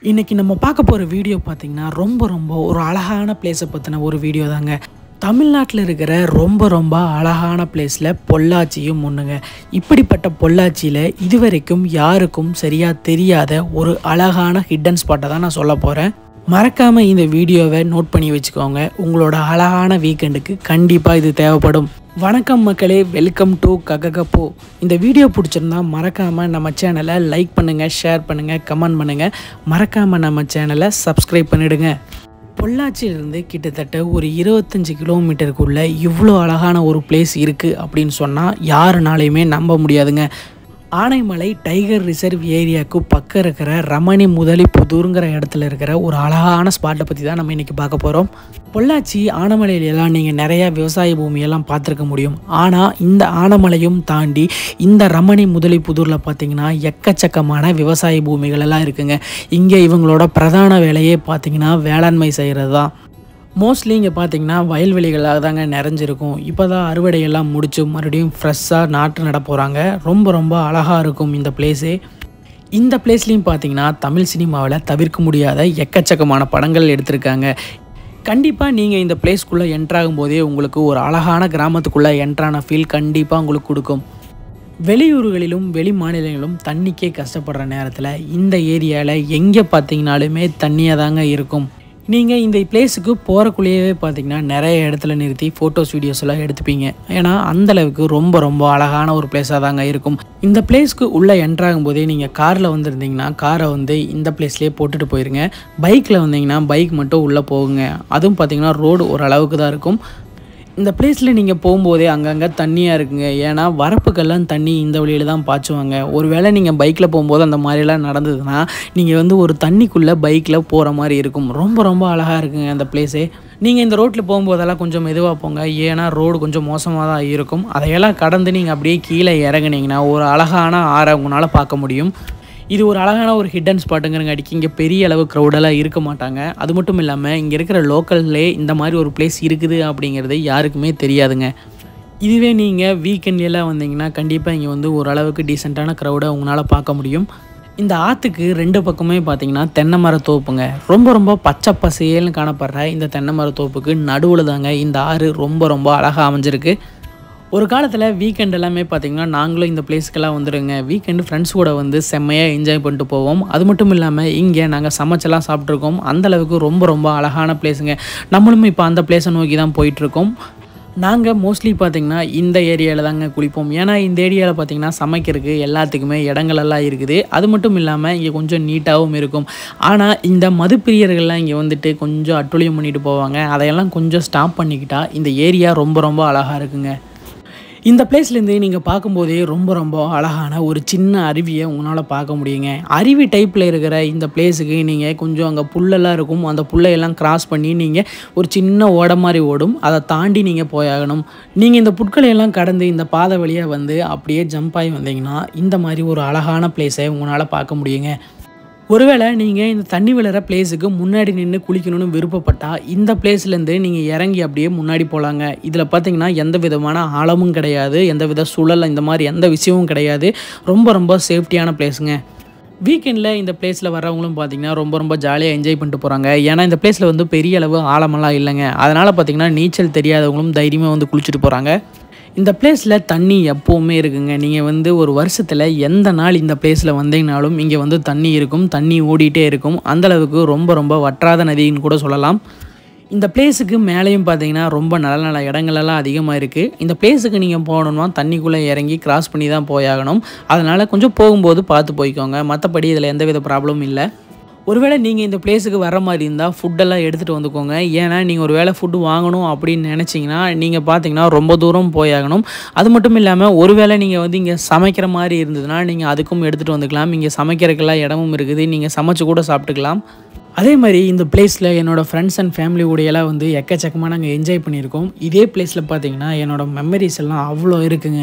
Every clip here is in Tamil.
இன்றைக்கி நம்ம பார்க்க போகிற வீடியோ பார்த்திங்கன்னா ரொம்ப ரொம்ப ஒரு அழகான பிளேஸை பற்றின ஒரு வீடியோ தாங்க தமிழ்நாட்டில் இருக்கிற ரொம்ப ரொம்ப அழகான பிளேஸில் பொள்ளாச்சியும் ஒன்றுங்க இப்படிப்பட்ட பொள்ளாச்சியில் இதுவரைக்கும் யாருக்கும் சரியாக தெரியாத ஒரு அழகான ஹிடன் ஸ்பாட்டை தான் நான் சொல்ல போகிறேன் மறக்காமல் இந்த வீடியோவை நோட் பண்ணி வச்சுக்கோங்க உங்களோட அழகான வீக்கெண்டுக்கு கண்டிப்பாக இது தேவைப்படும் வணக்கம் மக்களே வெல்கம் டு கககப்போ இந்த வீடியோ பிடிச்சிருந்தா மறக்காமல் நம்ம சேனலை லைக் பண்ணுங்கள் ஷேர் பண்ணுங்கள் கமெண்ட் பண்ணுங்கள் மறக்காமல் நம்ம சேனலை சப்ஸ்கிரைப் பண்ணிடுங்க பொள்ளாச்சியிலிருந்து கிட்டத்தட்ட ஒரு இருபத்தஞ்சி கிலோமீட்டருக்குள்ளே இவ்வளோ அழகான ஒரு பிளேஸ் இருக்குது அப்படின்னு சொன்னால் யாருனாலையுமே நம்ப முடியாதுங்க ஆனைமலை டைகர் ரிசர்வ் ஏரியாவுக்கு பக்கம் இருக்கிற ரமணி முதலிப்புதூருங்கிற இடத்துல இருக்கிற ஒரு அழகான ஸ்பாட்டை பற்றி தான் நம்ம இன்றைக்கி பார்க்க போகிறோம் பொள்ளாச்சி ஆனமலையிலலாம் நீங்கள் நிறையா விவசாய பூமியெல்லாம் பார்த்துருக்க முடியும் ஆனால் இந்த ஆனமலையும் தாண்டி இந்த ரமணி முதலிப்புதூரில் பார்த்தீங்கன்னா எக்கச்சக்கமான விவசாய பூமிகள் எல்லாம் இருக்குங்க இங்கே இவங்களோட பிரதான வேலையே பார்த்தீங்கன்னா வேளாண்மை செய்கிறது தான் மோஸ்ட்லி இங்கே பார்த்தீங்கன்னா வயல்வெளிகளாக தாங்க நிறைஞ்சிருக்கும் இப்போ தான் அறுவடையெல்லாம் முடிச்சு மறுபடியும் ஃப்ரெஷ்ஷாக நாற்று நட போகிறாங்க ரொம்ப ரொம்ப அழகாக இருக்கும் இந்த பிளேஸே இந்த பிளேஸ்லேயும் பார்த்தீங்கன்னா தமிழ் சினிமாவில் தவிர்க்க முடியாத எக்கச்சக்கமான படங்கள் எடுத்திருக்காங்க கண்டிப்பாக நீங்கள் இந்த பிளேஸ்க்குள்ளே என்ட்ராகும் போதே உங்களுக்கு ஒரு அழகான கிராமத்துக்குள்ளே என்ட்ரான ஃபீல் கண்டிப்பாக உங்களுக்கு கொடுக்கும் வெளியூர்களிலும் வெளி மாநிலங்களிலும் தண்ணிக்கே கஷ்டப்படுற நேரத்தில் இந்த ஏரியாவில் எங்கே பார்த்தீங்கனாலுமே தண்ணியாக தாங்க இருக்கும் நீங்கள் இந்த பிளேஸுக்கு போகிறக்குள்ளேயே பார்த்தீங்கன்னா நிறைய இடத்துல நிறுத்தி ஃபோட்டோஸ் வீடியோஸ் எல்லாம் எடுத்துப்பீங்க ஏன்னா அந்தளவுக்கு ரொம்ப ரொம்ப அழகான ஒரு பிளேஸாக தாங்க இருக்கும் இந்த பிளேஸ்க்கு உள்ளே என்ட்ராகும் போதே நீங்கள் காரில் வந்திருந்தீங்கன்னா காரை வந்து இந்த பிளேஸ்லேயே போட்டுட்டு போயிருங்க பைக்கில் வந்தீங்கன்னா பைக் மட்டும் உள்ளே போகுங்க அதுவும் பார்த்தீங்கன்னா ரோடு ஓரளவுக்கு தான் இருக்கும் இந்த பிளேஸில் நீங்கள் போகும்போதே அங்கங்கே தண்ணியாக இருக்குங்க ஏன்னா வரப்புக்கெல்லாம் தண்ணி இந்த வழியில் தான் பாய்ச்சுவாங்க ஒருவேளை நீங்கள் பைக்கில் போகும்போது அந்த மாதிரிலாம் நடந்ததுன்னா நீங்கள் வந்து ஒரு தண்ணிக்குள்ளே பைக்கில் போகிற மாதிரி இருக்கும் ரொம்ப ரொம்ப அழகாக இருக்குங்க அந்த பிளேஸே நீங்கள் இந்த ரோட்டில் போகும்போதெல்லாம் கொஞ்சம் மெதுவாக போங்க ஏன்னா ரோடு கொஞ்சம் மோசமாக தான் இருக்கும் அதையெல்லாம் கடந்து நீங்கள் அப்படியே கீழே இறங்குனீங்கன்னா ஒரு அழகான ஆறை உங்களால் பார்க்க முடியும் இது ஒரு அழகான ஒரு ஹிடன் ஸ்பாட்டுங்கிறங்காடிக்கு இங்கே பெரிய அளவு க்ரௌடெல்லாம் இருக்க மாட்டாங்க அது மட்டும் இல்லாமல் இங்கே இருக்கிற லோக்கல்லே இந்த மாதிரி ஒரு பிளேஸ் இருக்குது அப்படிங்கிறது யாருக்குமே தெரியாதுங்க இதுவே நீங்கள் வீக்கெண்ட்லாம் வந்தீங்கன்னா கண்டிப்பாக இங்கே வந்து ஓரளவுக்கு டீசெண்டான க்ரௌடை உங்களால் பார்க்க முடியும் இந்த ஆற்றுக்கு ரெண்டு பக்கமே பார்த்தீங்கன்னா தென்னை மர தோப்புங்க ரொம்ப ரொம்ப பச்சை பசேல்னு காணப்படுற இந்த தென்னை மர தோப்புக்கு நடுவில் தாங்க இந்த ஆறு ரொம்ப ரொம்ப அழகாக அமைஞ்சிருக்கு ஒரு காலத்தில் வீக்கெண்ட் எல்லாமே பார்த்திங்கன்னா நாங்களும் இந்த பிளேஸ்க்கெல்லாம் வந்துடுங்க வீக்கெண்டு ஃப்ரெண்ட்ஸ் கூட வந்து செம்மையாக என்ஜாய் பண்ணிட்டு போவோம் அது மட்டும் இல்லாமல் இங்கே நாங்கள் சமைச்செல்லாம் சாப்பிட்ருக்கோம் அந்தளவுக்கு ரொம்ப ரொம்ப அழகான பிளேஸுங்க நம்மளும் இப்போ அந்த பிளேஸை நோக்கி தான் போயிட்டுருக்கோம் நாங்கள் மோஸ்ட்லி பார்த்திங்கன்னா இந்த ஏரியாவில் தாங்க குளிப்போம் ஏன்னா இந்த ஏரியாவில் பார்த்திங்கன்னா சமைக்கிறதுக்கு எல்லாத்துக்குமே இடங்கள் எல்லாம் இருக்குது அது மட்டும் இல்லாமல் இங்கே கொஞ்சம் நீட்டாகவும் இருக்கும் ஆனால் இந்த மதுப்பிரியர்கள்லாம் இங்கே வந்துட்டு கொஞ்சம் அட்டுழியம் பண்ணிட்டு போவாங்க அதையெல்லாம் கொஞ்சம் ஸ்டாப் பண்ணிக்கிட்டா இந்த ஏரியா ரொம்ப ரொம்ப அழகாக இருக்குங்க இந்த பிளேஸ்லேருந்து நீங்கள் பார்க்கும்போதே ரொம்ப ரொம்ப அழகான ஒரு சின்ன அருவியை உங்களால் பார்க்க முடியுங்க அருவி டைப்பில் இருக்கிற இந்த பிளேஸுக்கு நீங்கள் கொஞ்சம் அங்கே புல்லெல்லாம் இருக்கும் அந்த புல்லையெல்லாம் கிராஸ் பண்ணி நீங்கள் ஒரு சின்ன ஓட மாதிரி ஓடும் அதை தாண்டி நீங்கள் போயாகணும் நீங்கள் இந்த புட்களையெல்லாம் கடந்து இந்த பாதை வழியாக வந்து அப்படியே ஜம்ப் ஆகி வந்தீங்கன்னா இந்த மாதிரி ஒரு அழகான பிளேஸை உங்களால் பார்க்க முடியுங்க ஒருவேளை நீங்கள் இந்த தண்ணி விழுற பிளேஸுக்கு முன்னாடி நின்று குளிக்கணும்னு விருப்பப்பட்டால் இந்த பிளேஸ்லேருந்து நீங்கள் இறங்கி அப்படியே முன்னாடி போகலாங்க இதில் பார்த்தீங்கன்னா எந்த விதமான ஆழமும் கிடையாது எந்த வித சூழல் இந்த மாதிரி எந்த விஷயமும் கிடையாது ரொம்ப ரொம்ப சேஃப்டியான பிளேஸுங்க வீக்கெண்டில் இந்த பிளேஸில் வரவங்களும் பார்த்தீங்கன்னா ரொம்ப ரொம்ப ஜாலியாக என்ஜாய் பண்ணிட்டு போகிறாங்க ஏன்னா இந்த பிளேஸில் வந்து பெரிய அளவு ஆழமெல்லாம் இல்லைங்க அதனால் பார்த்தீங்கன்னா நீச்சல் தெரியாதவங்களும் தைரியமாக வந்து குளிச்சுட்டு போகிறாங்க இந்த பிளேஸில் தண்ணி எப்போவுமே இருக்குங்க நீங்கள் வந்து ஒரு வருஷத்தில் எந்த நாள் இந்த பிளேஸில் வந்தீங்கனாலும் இங்கே வந்து தண்ணி இருக்கும் தண்ணி ஓடிட்டே இருக்கும் அந்தளவுக்கு ரொம்ப ரொம்ப வற்றாத நதின்னு கூட சொல்லலாம் இந்த பிளேஸுக்கு மேலேயும் பார்த்தீங்கன்னா ரொம்ப நல்ல நல்ல இடங்களெல்லாம் அதிகமாக இருக்குது இந்த பிளேஸுக்கு நீங்கள் போகணுன்னா தண்ணிக்குள்ளே இறங்கி கிராஸ் பண்ணி தான் போயாகணும் அதனால் கொஞ்சம் போகும்போது பார்த்து போய்க்கோங்க மற்றபடி இதில் எந்தவித ப்ராப்ளமும் இல்லை ஒருவேளை நீங்கள் இந்த பிளேஸுக்கு வர மாதிரி இருந்தால் ஃபுட்டெல்லாம் எடுத்துகிட்டு வந்துக்கோங்க ஏன்னா நீங்கள் ஒரு வேளை ஃபுட்டு வாங்கணும் அப்படின்னு நினச்சிங்கன்னா நீங்கள் பார்த்தீங்கன்னா ரொம்ப தூரம் போயாகணும் அது மட்டும் இல்லாமல் ஒருவேளை நீங்கள் வந்து இங்கே சமைக்கிற மாதிரி இருந்ததுன்னா நீங்கள் அதுக்கும் எடுத்துகிட்டு வந்துக்கலாம் இங்கே சமைக்கிறதுக்கெல்லாம் இடமும் இருக்குது நீங்கள் சமைச்சு கூட சாப்பிட்டுக்கலாம் அதே மாதிரி இந்த பிளேஸில் என்னோடய ஃப்ரெண்ட்ஸ் அண்ட் ஃபேமிலி கூடையெல்லாம் வந்து எக்கச்சக்கமாக நாங்கள் என்ஜாய் பண்ணியிருக்கோம் இதே பிளேஸில் பார்த்தீங்கன்னா என்னோடய மெமரிஸ் எல்லாம் அவ்வளோ இருக்குங்க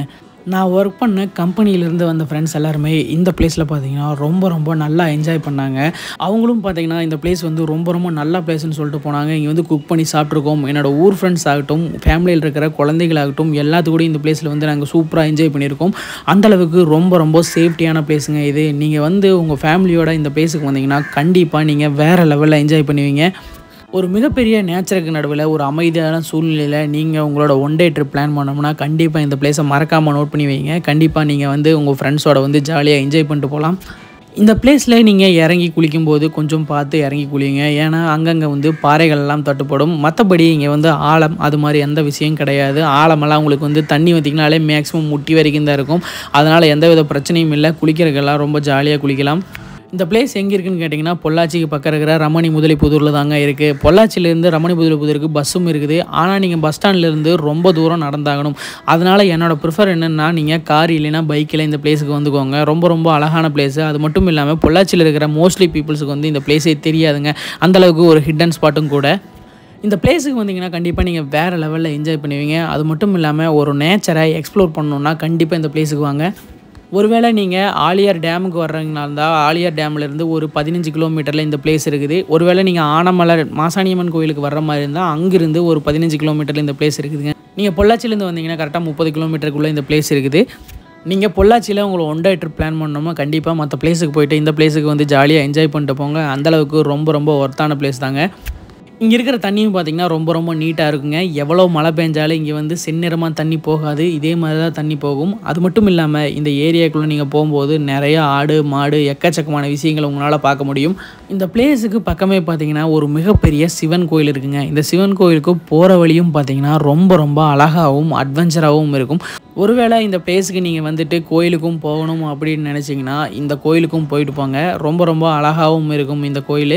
நான் ஒர்க் பண்ண கம்பெனியிலேருந்து வந்த ஃப்ரெண்ட்ஸ் எல்லாருமே இந்த பிளேஸில் பார்த்தீங்கன்னா ரொம்ப ரொம்ப நல்லா என்ஜாய் பண்ணாங்க அவங்களும் பார்த்தீங்கன்னா இந்த பிளேஸ் வந்து ரொம்ப ரொம்ப நல்ல பிளேஸ்னு சொல்லிட்டு போனாங்க இங்கே வந்து குக் பண்ணி சாப்பிட்ருக்கோம் என்னோட ஊர் ஃப்ரெண்ட்ஸ் ஆகட்டும் ஃபேமிலியில் இருக்கிற குழந்தைகளாகட்டும் எல்லாத்துக்கூடயும் இந்த பிளேஸில் வந்து நாங்கள் சூப்பராக என்ஜாய் பண்ணியிருக்கோம் அந்தளவுக்கு ரொம்ப ரொம்ப சேஃப்டியான பிளேஸுங்க இது நீங்கள் வந்து உங்கள் ஃபேமிலியோட இந்த பிளேஸுக்கு வந்தீங்கன்னா கண்டிப்பாக நீங்கள் வேறு லெவலில் என்ஜாய் பண்ணுவீங்க ஒரு மிகப்பெரிய நேச்சருக்கு நடுவில் ஒரு அமைதியான சூழ்நிலையில் நீங்கள் உங்களோட ஒன் டே ட்ரிப் பிளான் பண்ணோம்னா கண்டிப்பாக இந்த பிளேஸை மறக்காமல் நோட் பண்ணி வைங்க கண்டிப்பாக நீங்கள் வந்து உங்கள் ஃப்ரெண்ட்ஸோட வந்து ஜாலியாக என்ஜாய் பண்ணிட்டு போகலாம் இந்த பிளேஸில் நீங்கள் இறங்கி குளிக்கும்போது கொஞ்சம் பார்த்து இறங்கி குளிங்க ஏன்னா அங்கங்கே வந்து பாறைகள்லாம் தட்டுப்படும் மற்றபடி இங்கே வந்து ஆழம் அது மாதிரி எந்த விஷயம் கிடையாது ஆழமெல்லாம் உங்களுக்கு வந்து தண்ணி வற்றிங்கனாலே மேக்ஸிமம் முட்டி வரைக்கும் தான் இருக்கும் அதனால் எந்த வித பிரச்சனையும் இல்லை குளிக்கிறதுக்கெல்லாம் ரொம்ப ஜாலியாக குளிக்கலாம் இந்த பிளேஸ் எங்கே இருக்குன்னு கேட்டிங்கன்னா பொள்ளாச்சிக்கு பக்கம் இருக்கிற ரமணி முதலிப்புதூரில் தாங்க இருக்குது பொள்ளாச்சியிலேருந்து ரமணி முதலிப்புதூருக்கு பஸ்ஸும் இருக்குது ஆனால் நீங்கள் பஸ் ஸ்டாண்ட்லேருந்து ரொம்ப தூரம் நடந்தாகணும் அதனால் என்னோட ப்ரிஃபர் என்னென்னா நீங்கள் கார் இல்லைன்னா பைக்கில் இந்த பிளேஸுக்கு வந்துக்கோங்க ரொம்ப ரொம்ப அழகான பிளேஸு அது மட்டும் இல்லாமல் பொள்ளாச்சியில் இருக்கிற மோஸ்ட்லி பீப்புள்ஸுக்கு வந்து இந்த பிளேஸே தெரியாதுங்க அந்தளவுக்கு ஒரு ஹிடன் ஸ்பாட்டும் கூட இந்த பிளேஸுக்கு வந்தீங்கன்னா கண்டிப்பாக நீங்கள் வேறு லெவலில் என்ஜாய் பண்ணுவீங்க அது மட்டும் இல்லாமல் ஒரு நேச்சரை எக்ஸ்ப்ளோர் பண்ணணுன்னா கண்டிப்பாக இந்த பிளேஸுக்கு வாங்க ஒருவேளை நீங்கள் ஆலியார் டேமுக்கு வர்றீங்கன்னா இருந்தால் ஆலியார் டேம்லேருந்து ஒரு பதினஞ்சு கிலோமீட்டரில் இந்த பிளேஸ் இருக்குது ஒருவேளை நீங்கள் ஆனமலை மாசாணியம்மன் கோயிலுக்கு வர்ற மாதிரி இருந்தால் அங்கிருந்து ஒரு பதினஞ்சு கிலோமீட்டரில் இந்த பிளேஸ் இருக்குதுங்க நீங்கள் பொள்ளாச்சியிலேருந்து வந்தீங்கன்னா கரெக்டாக முப்பது கிலோமீட்டருக்குள்ளே இந்த பிளேஸ் இருக்குது நீங்கள் பொள்ளாச்சியில் உங்களை ஒன் டே ட்ரிப் பிளான் பண்ணோமா கண்டிப்பாக மற்ற பிளேஸுக்கு போயிட்டு இந்த பிளேஸுக்கு வந்து ஜாலியாக என்ஜாய் பண்ணிட்டு போங்க அந்தளவுக்கு ரொம்ப ரொம்ப ஒர்த்தான பிளேஸ் தாங்க இங்கே இருக்கிற தண்ணியும் பார்த்திங்கன்னா ரொம்ப ரொம்ப நீட்டாக இருக்குங்க எவ்வளோ மழை பெஞ்சாலும் இங்கே வந்து செந்நிறமாக தண்ணி போகாது இதே மாதிரி தான் தண்ணி போகும் அது மட்டும் இல்லாமல் இந்த ஏரியாக்குள்ளே நீங்கள் போகும்போது நிறைய ஆடு மாடு எக்கச்சக்கமான விஷயங்களை உங்களால் பார்க்க முடியும் இந்த பிளேஸுக்கு பக்கமே பார்த்தீங்கன்னா ஒரு மிகப்பெரிய சிவன் கோயில் இருக்குங்க இந்த சிவன் கோயிலுக்கு போகிற வழியும் பார்த்தீங்கன்னா ரொம்ப ரொம்ப அழகாகவும் அட்வென்ச்சராகவும் இருக்கும் ஒருவேளை இந்த பிளேஸுக்கு நீங்கள் வந்துட்டு கோயிலுக்கும் போகணும் அப்படின்னு நினச்சிங்கன்னா இந்த கோயிலுக்கும் போயிட்டு போங்க ரொம்ப ரொம்ப அழகாகவும் இருக்கும் இந்த கோயில்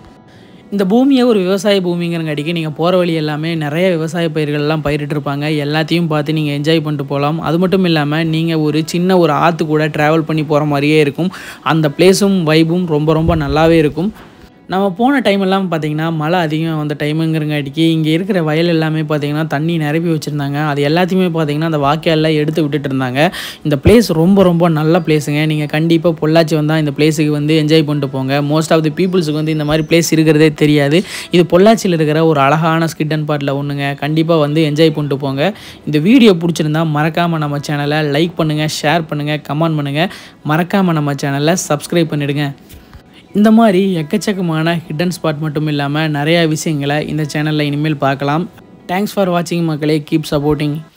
இந்த பூமியை ஒரு விவசாய பூமிங்கிறங்காட்டிக்கு நீங்கள் போகிற வழி எல்லாமே நிறைய விவசாய பயிர்கள்லாம் பயிரிட்டிருப்பாங்க எல்லாத்தையும் பார்த்து நீங்கள் என்ஜாய் பண்ணிட்டு போகலாம் அது மட்டும் இல்லாமல் நீங்கள் ஒரு சின்ன ஒரு ஆற்று கூட ட்ராவல் பண்ணி போகிற மாதிரியே இருக்கும் அந்த பிளேஸும் வைபும் ரொம்ப ரொம்ப நல்லாவே இருக்கும் நம்ம போன டைம் எல்லாம் பார்த்தீங்கன்னா மழை அதிகம் வந்த டைமுங்கிறங்காட்டிக்கு இங்கே இருக்கிற வயல் எல்லாமே பார்த்தீங்கன்னா தண்ணி நிரப்பி வச்சுருந்தாங்க அது எல்லாத்தையுமே பார்த்தீங்கன்னா அந்த வாக்கியெல்லாம் எடுத்து விட்டுட்டு இருந்தாங்க இந்த பிளேஸ் ரொம்ப ரொம்ப நல்ல பிளேஸுங்க நீங்கள் கண்டிப்பாக பொள்ளாச்சி வந்தால் இந்த பிளேஸுக்கு வந்து என்ஜாய் பண்ணிட்டு போங்க மோஸ்ட் ஆஃப் தி பீப்புள்ஸுக்கு வந்து இந்த மாதிரி பிளேஸ் இருக்கிறதே தெரியாது இது பொள்ளாச்சியில் இருக்கிற ஒரு அழகான ஸ்கிட் அண்ட் பாட்டில் ஒன்றுங்க கண்டிப்பாக வந்து என்ஜாய் பண்ணிட்டு போங்க இந்த வீடியோ பிடிச்சிருந்தா மறக்காமல் நம்ம சேனலை லைக் பண்ணுங்கள் ஷேர் பண்ணுங்கள் கமெண்ட் பண்ணுங்கள் மறக்காமல் நம்ம சேனலை சப்ஸ்கிரைப் பண்ணிவிடுங்க இந்த மாதிரி எக்கச்சக்கமான ஹிடன் ஸ்பாட் மட்டும் இல்லாமல் நிறையா விஷயங்களை இந்த சேனலில் இனிமேல் பார்க்கலாம் தேங்க்ஸ் ஃபார் வாட்சிங் மக்களே கீப் சப்போர்ட்டிங்